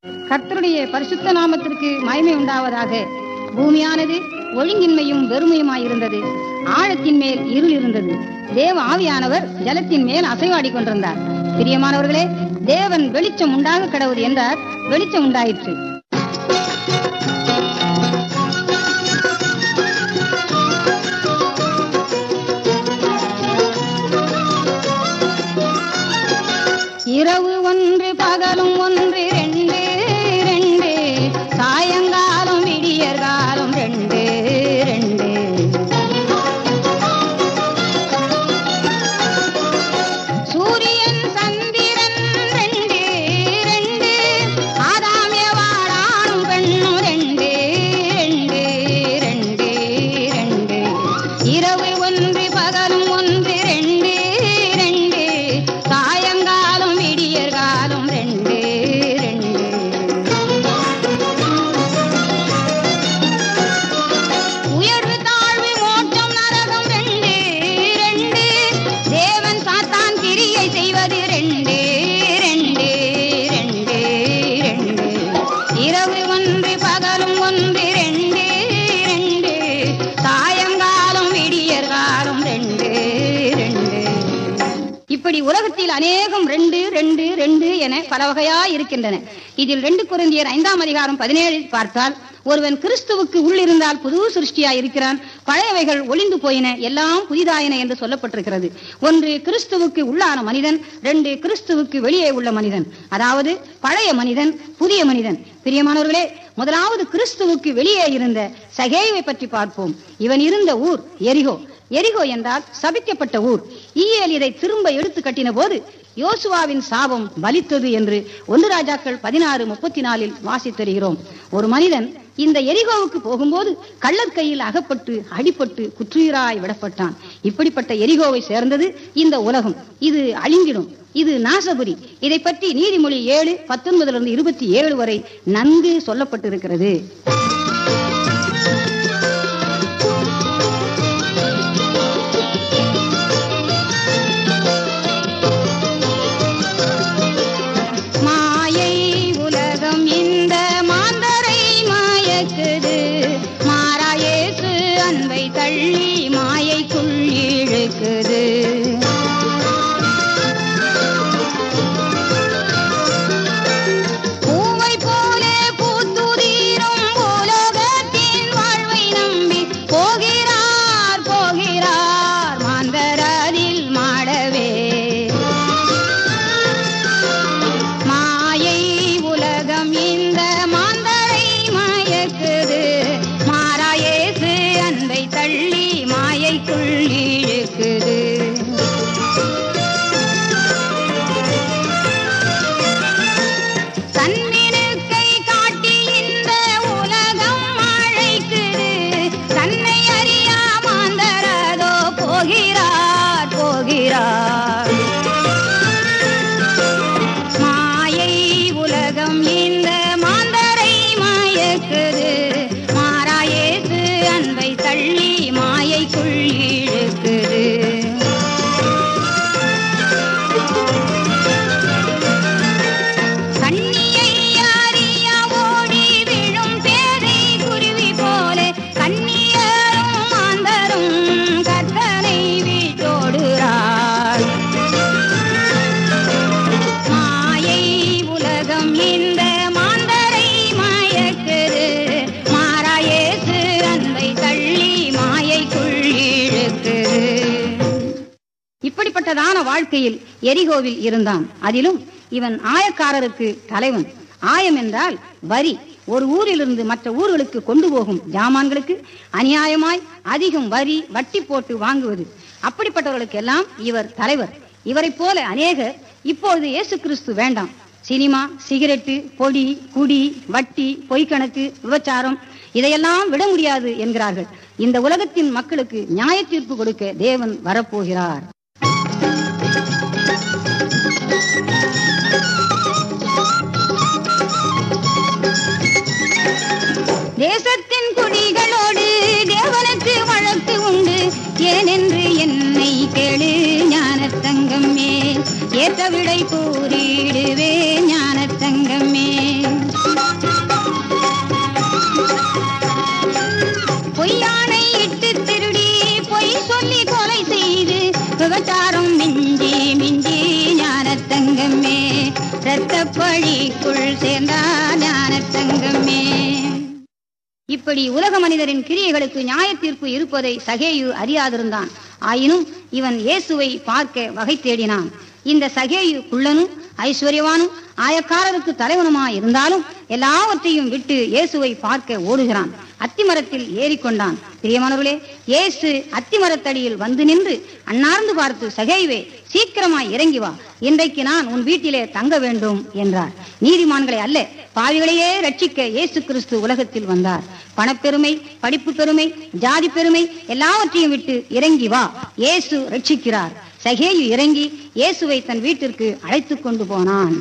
கர்த்தருடைய பரிசுத்த நாமத்திற்கு மகிமை உண்டாவதாக பூமியானது ஒழுங்கின்மையும் வெறுமையுமாயிருந்தது ஆழத்தின் மேல் இருள் இருந்தது தேவ ஆவியானவர் ஜலத்தின் மேல் அசைவாடி கொண்டிருந்தார் பிரியமானவர்களே தேவன் வெளிச்சம் உண்டாக கடவுது என்றார் வெளிச்சம் உண்டாயிற்று இரவு ஒன்று பகலும் ஒன்று ரெண்டு ரெண்டு சாயங்காலம் விடியற் காலம் ரெண்டு ரெண்டு சூரியன் சந்திரன் ரெண்டு ரெண்டு ஆதாமிய வாழானும் பெண்ணும் ரெண்டு ரெண்டு ரெண்டு ரெண்டு இரவு ஒன்று பகலும் ஒன்று ரெண்டு ரெண்டு சாயங்காலம் விடியற் காலம் ரெண்டு ரெண்டு உயர்வு தாழ்வு மோட்சம் நரகம் ரெண்டு ரெண்டு தேவன் சாத்தான் கிரியை செய்வது ரெண்டு ரெண்டு ரெண்டு ரெண்டு இரவு ஒன்று பகலும் ஒன்று ரெண்டு ரெண்டு சாயங்காலம் விடியற் காலம் ரெண்டு ரெண்டு இப்படி உலகத்தில் அநேகம் ரெண்டு ரெண்டு ரெண்டு என பல வகையா இருக்கின்றன இதில் ரெண்டு குருந்தியர் ஐந்தாம் அதிகாரம் பதினேழில் பார்த்தால் ஒருவன் கிறிஸ்துவுக்கு உள்ளிருந்தால் புது சிருஷ்டியா இருக்கிறான் பழையவைகள் ஒளிந்து போயின எல்லாம் புதிதாயின என்று சொல்லப்பட்டிருக்கிறது ஒன்று கிறிஸ்துவுக்கு உள்ளான மனிதன் ரெண்டு கிறிஸ்துவுக்கு வெளியே உள்ள மனிதன் அதாவது பழைய மனிதன் புதிய மனிதன் பிரியமானவர்களே முதலாவது கிறிஸ்துவுக்கு வெளியே இருந்த சகேவை பற்றி பார்ப்போம் இவன் இருந்த ஊர் எரிகோ எரிகோ என்றால் சபிக்கப்பட்ட ஊர் ஈயேல் இதை திரும்ப எடுத்து கட்டின போது யோசுவாவின் சாபம் பலித்தது என்று ஒன்று ராஜாக்கள் பதினாறு முப்பத்தி நாலில் வாசித்தருகிறோம் ஒரு மனிதன் இந்த எரிகோவுக்கு போகும்போது கள்ளர் கையில் அகப்பட்டு அடிபட்டு குற்றுயிராய் விடப்பட்டான் இப்படிப்பட்ட எரிகோவை சேர்ந்தது இந்த உலகம் இது அழிந்திடும் இது நாசபுரி இதை பற்றி நீதிமொழி ஏழு பத்தொன்பதிலிருந்து இருபத்தி ஏழு வரை நன்கு சொல்லப்பட்டிருக்கிறது மாயை உலகம் இந்த மாந்தரை மாயக்குது மாறாயேசு அன்பை தள்ளி மாயைக்குள் இழுக்குது பூவை போல பூத்துதீரும் உலகத்தின் வாழ்வை நம்பி போகிறார் போகிறார் மாந்தரதில் மாடவே மாயை உலகம் இந்த மாந்தரை மாயக்குது மாறாயேசு அன்பை தள்ளி மாயைக்குள் இழுக்குது தன்னினுக்கை காட்டி இந்த உலகம் அழைக்குது தன்னை அறியா மாந்தரதோ போகிறார் போகிறார் மாயை உலகம் இந்த மாந்தரை மாயக்குது மாறாயேசு அன்பை தள்ளி மாயைக்குள் இழுக்குது கண்ணியை அறியா ஓடி விழும் பேதை குருவி போல கண்ணியரும் மாந்தரும் கர்த்தனை வீட்டோடுறார் மாயை உலகம் இந்த மாந்தரை மாயக்குது மாறாயேசு அன்பை தள்ளி மாயைக்குள் இழுக்குது இப்படிப்பட்டதான வாழ்க்கையில் எரிகோவில் இருந்தான் அதிலும் இவன் ஆயக்காரருக்கு தலைவன் ஆயம் என்றால் வரி ஒரு ஊரிலிருந்து மற்ற ஊர்களுக்கு கொண்டு போகும் ஜாமான்களுக்கு அநியாயமாய் அதிகம் வரி வட்டி போட்டு வாங்குவது அப்படிப்பட்டவர்களுக்கு எல்லாம் இவர் தலைவர் இவரைப் போல அநேகர் இப்பொழுது இயேசு கிறிஸ்து வேண்டாம் சினிமா சிகரெட்டு பொடி குடி வட்டி பொய்க்கணக்கு விபச்சாரம் இதையெல்லாம் விட முடியாது என்கிறார்கள் இந்த உலகத்தின் மக்களுக்கு நியாய தீர்ப்பு கொடுக்க தேவன் வரப்போகிறார் தேசத்தின் குடிகளோடு தேவனுக்கு வழக்கு உண்டு ஏனென்று என்னை கேளு ஞானத்தங்கமே ஏற்ற விடை கூறிடுவே ஞானத்தங்கமே வழிக்குள் சேர்ந்தார் ஞான தங்கமே இப்படி உலக மனிதரின் கிரியைகளுக்கு நியாய தீர்ப்பு இருப்பதை சகேயு அறியாதிருந்தான் ஆயினும் இவன் இயேசுவை பார்க்க வகை தேடினான் இந்த சகேயு குள்ளனும் ஐஸ்வர்யவானும் ஆயக்காரருக்கு தலைவனுமா இருந்தாலும் எல்லாவற்றையும் விட்டு இயேசுவை பார்க்க ஓடுகிறான் அத்திமரத்தில் ஏறிக்கொண்டான் பிரியமானவர்களே இயேசு அத்திமரத்தடியில் வந்து நின்று அன்னார்ந்து பார்த்து சகேயுவே சீக்கிரமாய் இறங்கி வா இன்றைக்கு நான் உன் வீட்டிலே தங்க வேண்டும் என்றார் நீதிமான்களை அல்ல பாவிகளையே ரட்சிக்க இயேசு கிறிஸ்து உலகத்தில் வந்தார் பணப்பெருமை படிப்பு பெருமை ஜாதி பெருமை எல்லாவற்றையும் விட்டு இறங்கி வா இயேசு ரட்சிக்கிறார் சகேயு இறங்கி இயேசுவை தன் வீட்டிற்கு அழைத்துக் கொண்டு போனான்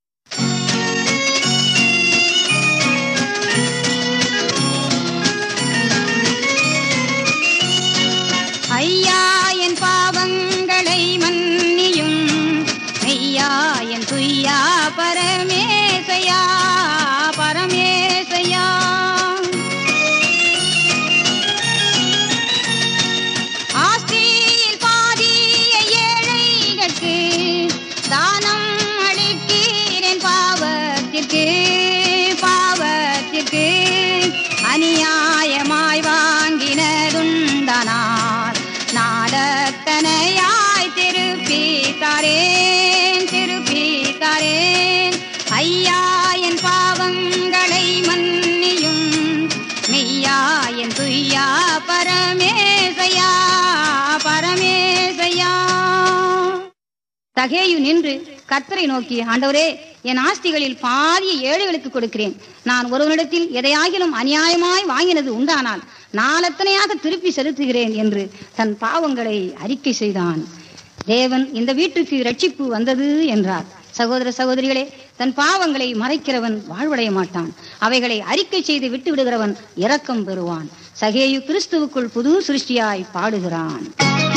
ஐயா என் பாவங்களை மன்னியும் மெய்யா என் துய்யா பரமேசையா பரமேசையா ஆஸ்தியில் பாதிய ஏழைகளுக்கு தானம் அளிக்கிறேன் பாவத்திற்கு பாவத்திற்கு அநியாயமாய் வாங்கினதுண்டனால் நாடத்தனையாய் திருப்பி தாரேன் திருப்பி தாரேன் ஐயா என் பாவங்களை மன்னியும் மெய்யா என் துய்யா பரமேசையா பரமேசையா தகேயு நின்று கர்த்தரை நோக்கி ஆண்டவரே என் ஆஸ்திகளில் பாதியை ஏழைகளுக்கு கொடுக்கிறேன் நான் ஒருவனிடத்தில் எதையாகிலும் அநியாயமாய் வாங்கினது உண்டானால் நாளத்தனையாக திருப்பி செலுத்துகிறேன் என்று தன் பாவங்களை அறிக்கை செய்தான் தேவன் இந்த வீட்டுக்கு ரட்சிப்பு வந்தது என்றார் சகோதர சகோதரிகளே தன் பாவங்களை மறைக்கிறவன் வாழ்வடைய மாட்டான் அவைகளை அறிக்கை செய்து விட்டு விடுகிறவன் இரக்கம் பெறுவான் சகேயு கிறிஸ்துவுக்குள் புது சிருஷ்டியாய் பாடுகிறான்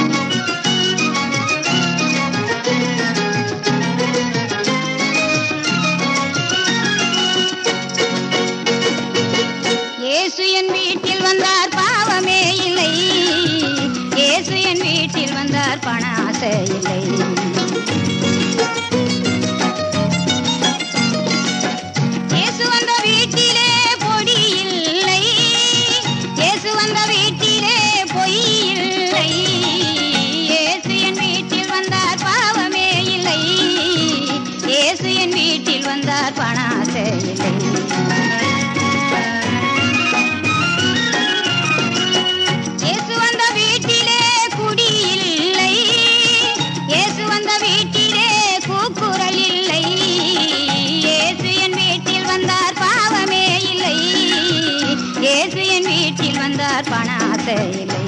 இயேசு என் வீட்டில் வந்தார் பாவமே இல்லை இயேசு என் வீட்டில் வந்தார் பண ஆசை இல்லை இயேசு வந்த வீட்டிலே பொடி இல்லை இயேசு வந்த வீட்டிலே பொய் இல்லை இயேசு என் வீட்டில் வந்தார் பாவமே இல்லை இயேசு என் வீட்டில் வந்தார் பண ஆசை இல்லை இயேசு வந்த வீட்டிலே குடி இல்லை இயேசு வந்த வீட்டிலே கூக்குரல் இல்லை இயேசு என் வீட்டில் வந்தார் பாவமே இல்லை இயேசு என் வீட்டில் வந்தார் பண ஆசை இல்லை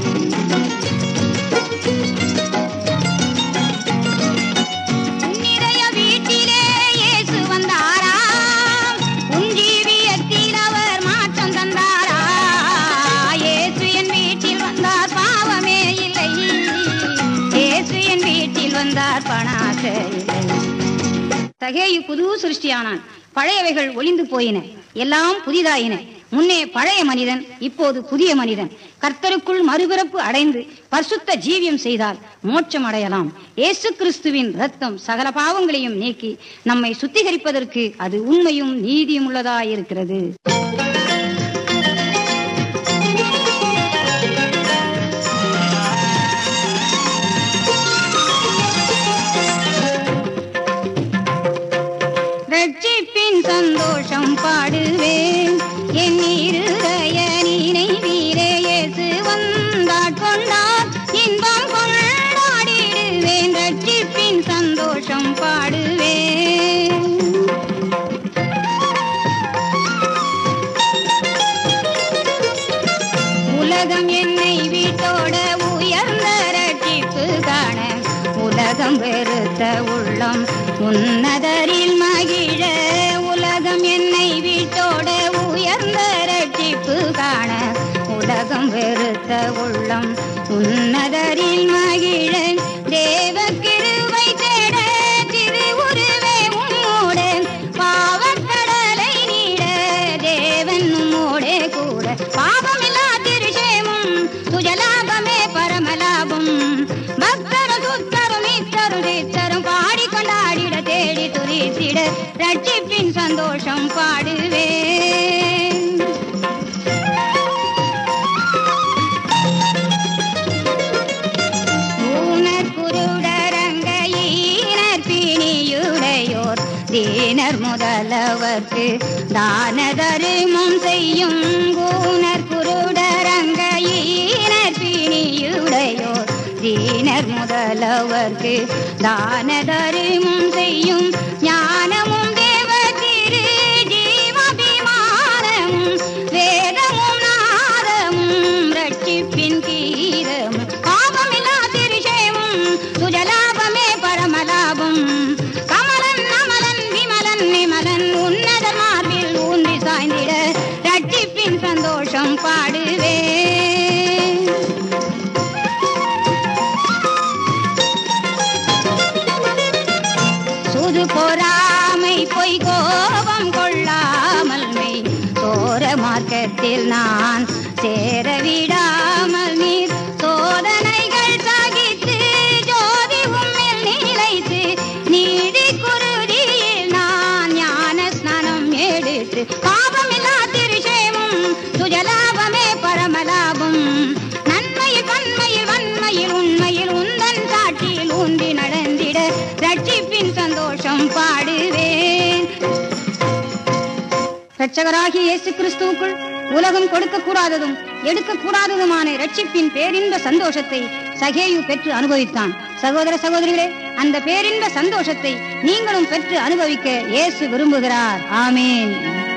உன்னிடைய வீட்டிலே இயேசு வந்தாராம் உன் ஜீவியத்தில் அவர் மாற்றம் தந்தாரா இயேசு என் வீட்டில் வந்தார் பாவமே இல்லை இயேசு என் வீட்டில் வந்தார் பணாச இல்லை தகேயு புது சிருஷ்டியானான் பழையவைகள் ஒளிந்து போயின எல்லாம் புதிதாயின முன்னே பழைய மனிதன் இப்போது புதிய மனிதன் கர்த்தருக்குள் மறுபிறப்பு அடைந்து பரிசுத்த ஜீவியம் செய்தால் மோட்சம் அடையலாம் இயேசு கிறிஸ்துவின் ரத்தம் சகல பாவங்களையும் நீக்கி நம்மை சுத்திகரிப்பதற்கு அது உண்மையும் நீதியும் உள்ளதாயிருக்கிறது ரட்சிப்பின் சந்தோஷம் பாடுவேன் என் இருதய நினைவீரே இயேசு வந்தாட் கொண்டார் இன்பம் கொண்டாடிடுவேன் ரட்சிப்பின் சந்தோஷம் பாடுவேன் உலகம் என்னை வீட்டோட உயர்ந்த ரட்சிப்பு காண உலகம் வெறுத்த உள்ளம் உன்னதரில் மகிழ உலகம் என்னை வீட்டோட உயர்ந்த ரட்சிப்பு காண உலகம் வெறுத்த உள்ளம் உன்னதரில் மகிழ தேவ கிருபை தேட திரு உருவே உம்மோடு பாவக்கடலை நீட தேவன் உம்மோடே கூட பாவமில்லா திருஷேமும் சுஜலாபமே பரமலாபம் பக்தரு சுத்தரும் இத்தரும் சித்தரும் பாடி கொண்டாடிட தேடி துரி சந்தோஷம் பாடுவேன் ஊனர் குருடரங்க ஈனர் பிணியுடையோர் தீனர் முதலவர்க்கு தான தருமம் செய்யும் ஊனர் குருடரங்க ஈனர் பிணியுடையோர் தீனர் முதலவர்க்கு தான தருமம் செய்யும் ஞானமும் தேவ திரு ஜீவாபிமானமும் வேதமும் நாதமும் ரட்சிப்பின் கீதமும் பாவமில்லா திருஷேமும் சுஜலாபமே பரமலாபம் கமலன் அமலன் விமலன் நிமலன் உன்னத மார்பில் ஊன்றி சாய்ந்திட ரட்சிப்பின் சந்தோஷம் பாடுவேன் சுது பொறாமை பொய் கோபம் கொள்ளாமல் மெய் சோர மார்க்கத்தில் நான் சேர விடாமல் நீர் சோதனைகள் சகித்து ஜோதி உம்மில் நிலைத்து நீடி குருதியில் நான் ஞான ஸ்நானம் எடுத்து பாவமில்லா திருஷேமும் சுஜலாபமே பரமலாபம் நன்மையில் பன்மையில் வன்மையில் உண்மையில் உந்தன் சாட்சியில் ஊன்றி நடந்திட ரட்சிப்பின் சந்தோஷம் பாடுவேன் இரட்சகராகிய இயேசு கிறிஸ்துவுக்குள் உலகம் கொடுக்க கூடாததும் எடுக்க கூடாததுமான ரட்சிப்பின் பேரின்ப சந்தோஷத்தை சகேயு பெற்று அனுபவித்தான் சகோதர சகோதரிகளே அந்த பேரின்ப சந்தோஷத்தை நீங்களும் பெற்று அனுபவிக்க இயேசு விரும்புகிறார் ஆமேன்